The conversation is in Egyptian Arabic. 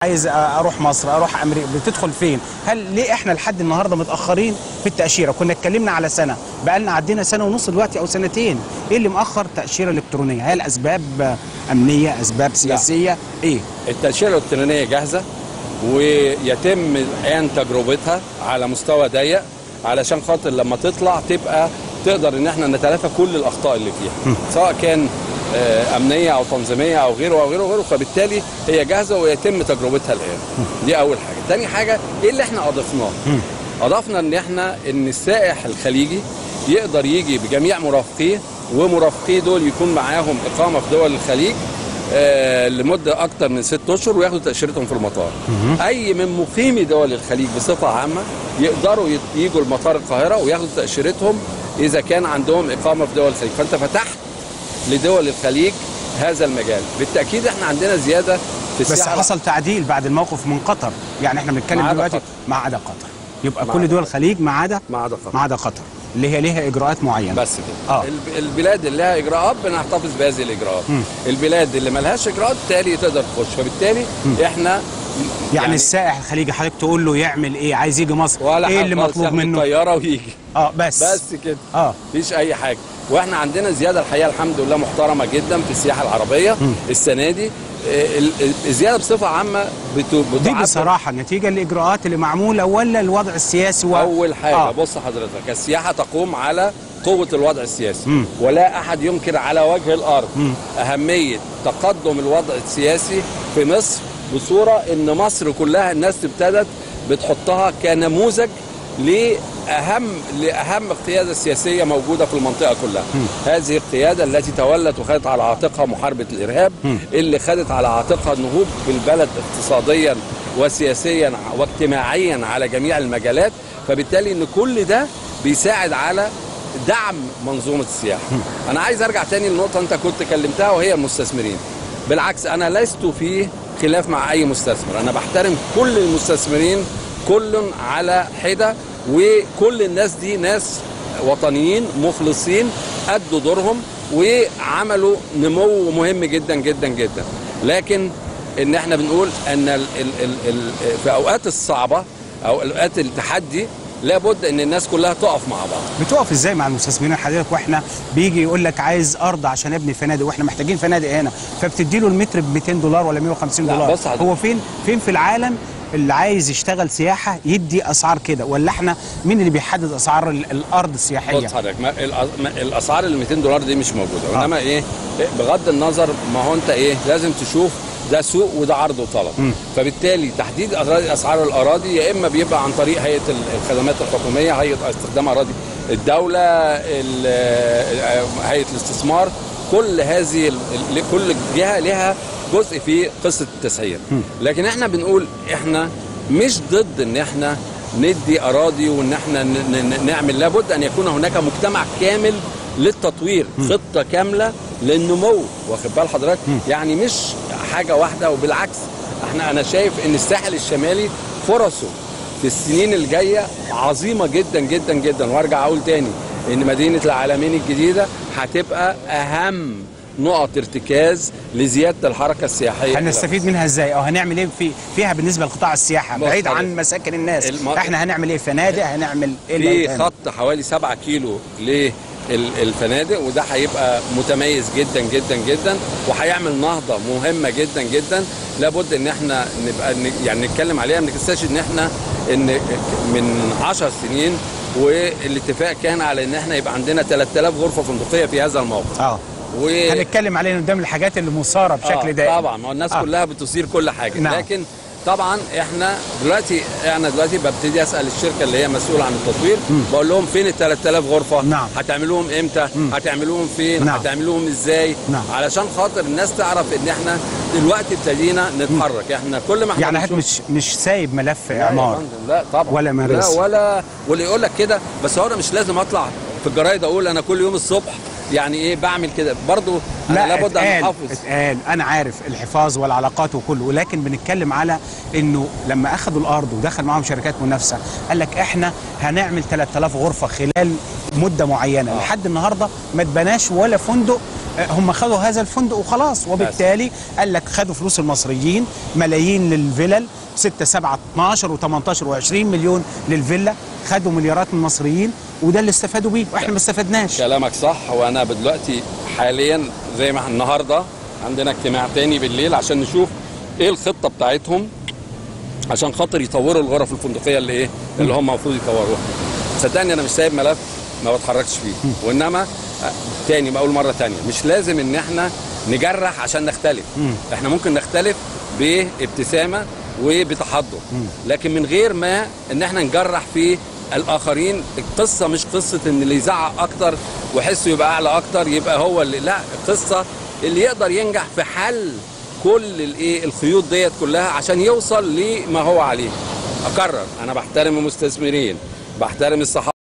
عايز اروح مصر اروح امريكا بتدخل فين هل ليه احنا لحد النهارده متاخرين في التاشيره كنا اتكلمنا على سنه بقالنا عدينا سنه ونص دلوقتي او سنتين ايه اللي مأخر تاشيره الكترونيه هل اسباب امنيه اسباب سياسيه ايه التاشيره الالكترونيه جاهزه ويتم الان تجربتها على مستوى ضيق علشان خاطر لما تطلع تبقى تقدر ان احنا نتلافى كل الاخطاء اللي فيها سواء كان آه، امنيه او تنظيميه او غيره او غيره وغيره فبالتالي هي جاهزه ويتم تجربتها الان دي اول حاجه تاني حاجه ايه اللي احنا اضفناه اضفنا ان احنا ان السائح الخليجي يقدر يجي بجميع مرافقيه ومرافقيه دول يكون معاهم اقامه في دول الخليج آه، لمده اكتر من ست اشهر وياخدوا تاشيرتهم في المطار. اي من مقيمي دول الخليج بصفه عامه يقدروا يت- يجوا لمطار القاهره وياخدوا تاشيرتهم اذا كان عندهم اقامه في دول الخليج، فانت فتحت لدول الخليج هذا المجال، بالتاكيد احنا عندنا زياده في بس السياحه حصل تعديل بعد الموقف من قطر يعني احنا ما بنتكلم عدا دلوقتي قطر. ما عدا قطر يبقى ما كل عدا دول الخليج ما عدا ما عدا قطر. ما عدا قطر اللي هي ليها اجراءات معينه بس كده آه. الب- البلاد اللي لها اجراءات بنحتفظ بهذه الاجراءات مم. البلاد اللي ملهاش اجراءات بالتالي تقدر تخش فبالتالي احنا يعني, السائح الخليجي حضرتك تقول له يعمل ايه عايز يجي مصر ولا ايه حاجة اللي خالص، مطلوب ياخد منه الطياره ويجي اه بس بس كده اه مفيش اي حاجه واحنا عندنا زياده الحقيقه الحمد لله محترمه جدا في السياحه العربيه السنه دي آه، ال- ال- الزياده بصفه عامه بت- دي بتعبر بصراحه نتيجه الاجراءات اللي معموله ولا الوضع السياسي و... اول حاجه آه. آه. بص حضرتك السياحه تقوم على قوه الوضع السياسي مم. ولا احد ينكر على وجه الارض مم. اهميه تقدم الوضع السياسي في مصر بصوره ان مصر كلها الناس ابتدت بتحطها كنموذج لاهم لاهم القياده السياسيه موجوده في المنطقه كلها هذه القياده التي تولت وخدت على عاتقها محاربه الارهاب مم. اللي خدت على عاتقها النهوض بالبلد اقتصاديا وسياسيا واجتماعيا على جميع المجالات فبالتالي ان كل ده بيساعد على دعم منظومه السياحه. انا عايز ارجع تاني لنقطه انت كنت كلمتها وهي المستثمرين. بالعكس انا لست في خلاف مع اي مستثمر، انا بحترم كل المستثمرين كل على حده وكل الناس دي ناس وطنيين مخلصين ادوا دورهم وعملوا نمو مهم جدا جدا جدا لكن ان احنا بنقول ان ال ال ال ال في اوقات الصعبه او اوقات التحدي لابد ان الناس كلها تقف مع بعض بتقف ازاي مع المستثمرين حضرتك واحنا بيجي يقول لك عايز ارض عشان ابني فنادق واحنا محتاجين فنادق هنا فبتدي له المتر ب 200 دولار ولا 150 لا، دولار بص حضرتك. هو فين فين في العالم اللي عايز يشتغل سياحه يدي اسعار كده ولا احنا مين اللي بيحدد اسعار ال- الارض السياحيه بص حضرتك ما الأ- ما الاسعار ال 200 دولار دي مش موجوده آه. وانما ايه بغض النظر ما هو انت ايه لازم تشوف ده سوق وده عرض وطلب مم. فبالتالي تحديد أراضي- اسعار الاراضي يا اما بيبقى عن طريق هيئه ال- الخدمات الحكوميه هيئه استخدام اراضي الدوله ال- هيئه الاستثمار كل هذه ال- ال- كل جهه لها جزء في قصه التسعير لكن احنا بنقول احنا مش ضد ان احنا ندي اراضي وان احنا ن- ن- نعمل لابد ان يكون هناك مجتمع كامل للتطوير خطه كامله للنمو واخد بال حضرتك يعني مش حاجه واحده وبالعكس احنا انا شايف ان الساحل الشمالي فرصه في السنين الجايه عظيمه جدا جدا جدا وارجع اقول تاني ان مدينه العالمين الجديده هتبقى اهم نقط ارتكاز لزياده الحركه السياحيه هنستفيد منها ازاي او هنعمل ايه في فيها بالنسبه لقطاع السياحه بص بعيد حضرتك. عن مساكن الناس الم- احنا هنعمل ايه فنادق هنعمل ايه اللي في هيتعمل؟ خط حوالي 7 كيلو للفنادق وده هيبقى متميز جدا جدا جدا وهيعمل نهضه مهمه جدا جدا لابد ان احنا نبقى ن- يعني نتكلم عليها ما ننساش ان احنا ان من 10 سنين والاتفاق كان على ان احنا يبقى عندنا 3000 غرفه فندقيه في هذا الموقع اه و... هنتكلم علينا قدام الحاجات اللي مثاره بشكل آه دائم طبعا ما هو الناس آه. آه. كلها بتصير كل حاجه نعم. لكن طبعا احنا دلوقتي انا دلوقتي ببتدي اسال الشركه اللي هي مسؤوله عن التطوير بقول لهم فين ال 3000 غرفه نعم. هتعملوهم امتى مم. هتعملوهم فين نعم. هتعملوهم ازاي نعم. علشان خاطر الناس تعرف ان احنا دلوقتي ابتدينا نتحرك احنا كل ما احنا يعني حضرتك بنشوف- مش مش سايب ملف لا يا اعمار فندم، لا طبعا ولا مارس. لا ولا واللي يقول لك كده بس هو انا مش لازم اطلع في الجرايد اقول انا كل يوم الصبح يعني ايه بعمل كده برضو انا لا لابد ان اتقال احافظ اتقال انا عارف الحفاظ والعلاقات وكله ولكن بنتكلم على انه لما اخذوا الارض ودخل معاهم شركات منافسه قال لك احنا هنعمل 3000 غرفه خلال مده معينه آه. لحد النهارده ما اتبناش ولا فندق آه، هم خدوا هذا الفندق وخلاص وبالتالي قال لك خدوا فلوس المصريين ملايين للفلل 6 7 12 و18 و20 مليون للفيلا خدوا مليارات من المصريين وده اللي استفادوا بيه واحنا ما استفدناش كلامك صح وانا دلوقتي حاليا زي ما احنا النهارده عندنا اجتماع تاني بالليل عشان نشوف ايه الخطه بتاعتهم عشان خاطر يطوروا الغرف الفندقيه اللي ايه اللي هم المفروض يطوروها صدقني انا مش سايب ملف ما بتحركش فيه وانما آه، تاني بقول مره تانية مش لازم ان احنا نجرح عشان نختلف احنا ممكن نختلف بابتسامه وبتحضر لكن من غير ما ان احنا نجرح في الاخرين القصه مش قصه ان اللي يزعق اكتر وحسه يبقى اعلى اكتر يبقى هو اللي لا القصه اللي يقدر ينجح في حل كل الايه الخيوط ديت كلها عشان يوصل لما هو عليه اكرر انا بحترم المستثمرين بحترم الصحافه